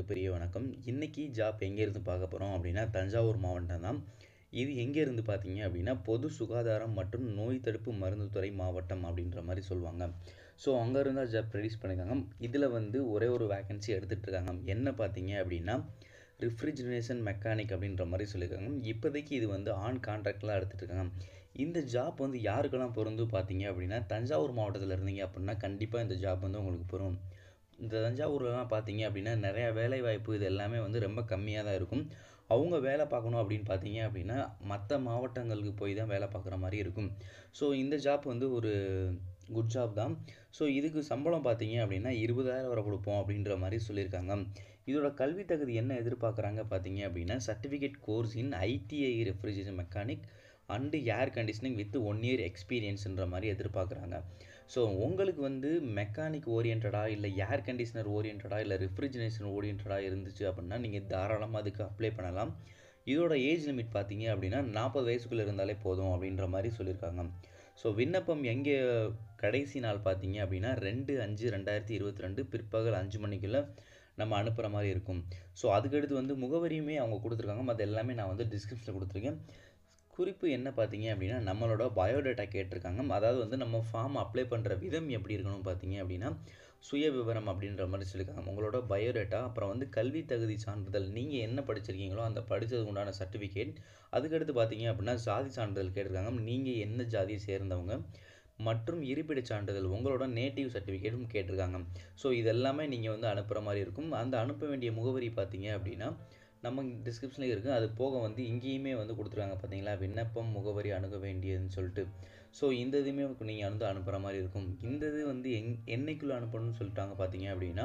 பெரிய வணக்கம் இன்றைக்கி ஜாப் எங்கேருந்து பார்க்க போகிறோம் அப்படின்னா தஞ்சாவூர் மாவட்டம் தான் இது எங்கேருந்து பார்த்தீங்க அப்படின்னா பொது சுகாதாரம் மற்றும் நோய் தடுப்பு மருந்துத்துறை மாவட்டம் அப்படின்ற மாதிரி சொல்லுவாங்க ஸோ அங்கே இருந்தால் ஜாப் ரிலீஸ் பண்ணியிருக்காங்க இதில் வந்து ஒரே ஒரு வேகன்சி எடுத்துகிட்டு இருக்காங்க என்ன பார்த்தீங்க அப்படின்னா ரிஃப்ரிஜிரேஷன் மெக்கானிக் அப்படின்ற மாதிரி சொல்லியிருக்காங்க இப்போதைக்கு இது வந்து ஆன் கான்ட்ராக்ட்லாம் எடுத்துகிட்டு இருக்காங்க இந்த ஜாப் வந்து யாருக்கெல்லாம் பொருந்து பார்த்தீங்க அப்படின்னா தஞ்சாவூர் மாவட்டத்தில் இருந்தீங்க அப்படின்னா கண்டிப்பாக இந்த ஜாப் வந்து உங்களுக்கு பொருந்தும் இந்த தஞ்சாவூர்லலாம் பார்த்தீங்க அப்படின்னா நிறையா வேலை வாய்ப்பு இது எல்லாமே வந்து ரொம்ப கம்மியாக தான் இருக்கும் அவங்க வேலை பார்க்கணும் அப்படின்னு பார்த்தீங்க அப்படின்னா மற்ற மாவட்டங்களுக்கு போய் தான் வேலை பார்க்குற மாதிரி இருக்கும் ஸோ இந்த ஜாப் வந்து ஒரு குட் ஜாப் தான் ஸோ இதுக்கு சம்பளம் பார்த்தீங்க அப்படின்னா இருபதாயிரம் வரை கொடுப்போம் அப்படின்ற மாதிரி சொல்லியிருக்காங்க இதோட கல்வி தகுதி என்ன எதிர்பார்க்குறாங்க பார்த்தீங்க அப்படின்னா certificate course in ITI refrigeration mechanic and air conditioning with one year எக்ஸ்பீரியன்ஸுன்ற மாதிரி எதிர்பார்க்குறாங்க ஸோ உங்களுக்கு வந்து மெக்கானிக் ஓரியன்டாக இல்லை ஏர் கண்டிஷனர் ஓரியன்டாக இல்லை ரெஃப்ரிஜரேஷன் ஓரியன்டாக இருந்துச்சு அப்படின்னா நீங்கள் தாராளமாக அதுக்கு அப்ளை பண்ணலாம் இதோட ஏஜ் லிமிட் பார்த்தீங்க அப்படின்னா நாற்பது வயசுக்குள்ளே இருந்தாலே போதும் அப்படின்ற மாதிரி சொல்லியிருக்காங்க ஸோ விண்ணப்பம் எங்கே கடைசி நாள் பார்த்தீங்க அப்படின்னா ரெண்டு அஞ்சு ரெண்டாயிரத்தி இருபத்தி ரெண்டு பிற்பகல் அஞ்சு மணிக்குள்ளே நம்ம அனுப்புகிற மாதிரி இருக்கும் ஸோ அதுக்கடுத்து வந்து முகவரியுமே அவங்க கொடுத்துருக்காங்க மற்ற எல்லாமே நான் வந்து டிஸ்கிரிப்ஷனில் கொடுத்துருக்கேன் குறிப்பு என்ன பார்த்தீங்க அப்படின்னா நம்மளோட பயோடேட்டா கேட்டிருக்காங்க அதாவது வந்து நம்ம ஃபார்ம் அப்ளை பண்ணுற விதம் எப்படி இருக்கணும் பார்த்தீங்க அப்படின்னா சுய விவரம் அப்படின்ற மாதிரி சொல்லியிருக்காங்க உங்களோட பயோடேட்டா அப்புறம் வந்து கல்வி தகுதி சான்றிதழ் நீங்கள் என்ன படிச்சிருக்கீங்களோ அந்த படித்ததுக்கு உண்டான சர்டிஃபிகேட் அதுக்கடுத்து பார்த்தீங்க அப்படின்னா ஜாதி சான்றிதழ் கேட்டிருக்காங்க நீங்கள் என்ன ஜாதியை சேர்ந்தவங்க மற்றும் இருப்பிடச் சான்றிதழ் உங்களோட நேட்டிவ் சர்டிஃபிகேட்டும் கேட்டிருக்காங்க ஸோ இதெல்லாமே நீங்கள் வந்து அனுப்புகிற மாதிரி இருக்கும் அந்த அனுப்ப வேண்டிய முகவரி பார்த்தீங்க அப்படின்னா நம்ம டிஸ்கிரிப்ஷனில் இருக்குது அது போக வந்து இங்கேயுமே வந்து கொடுத்துருக்காங்க பார்த்தீங்களா விண்ணப்பம் முகவரி அணுக வேண்டியதுன்னு சொல்லிட்டு ஸோ இந்த இதுவுமே நீங்கள் வந்து அனுப்புகிற மாதிரி இருக்கும் இந்த இது வந்து எங் என்னைக்குள்ளே அனுப்பணும்னு சொல்லிட்டாங்க பார்த்தீங்க அப்படின்னா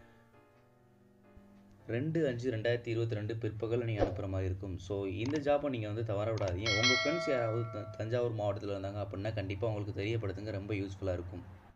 ரெண்டு அஞ்சு ரெண்டாயிரத்தி இருபத்தி ரெண்டு பிற்பகல் நீங்கள் அனுப்புகிற மாதிரி இருக்கும் ஸோ இந்த ஜாப்பை நீங்கள் வந்து தவற விடாதீங்க உங்கள் ஃப்ரெண்ட்ஸ் யாராவது தஞ்சாவூர் மாவட்டத்தில் இருந்தாங்க அப்படின்னா கண்டிப்பாக உங்களுக்கு தெரியப்படுத்துங்க ரொம்ப யூஸ்ஃபுல்லாக இருக்கும்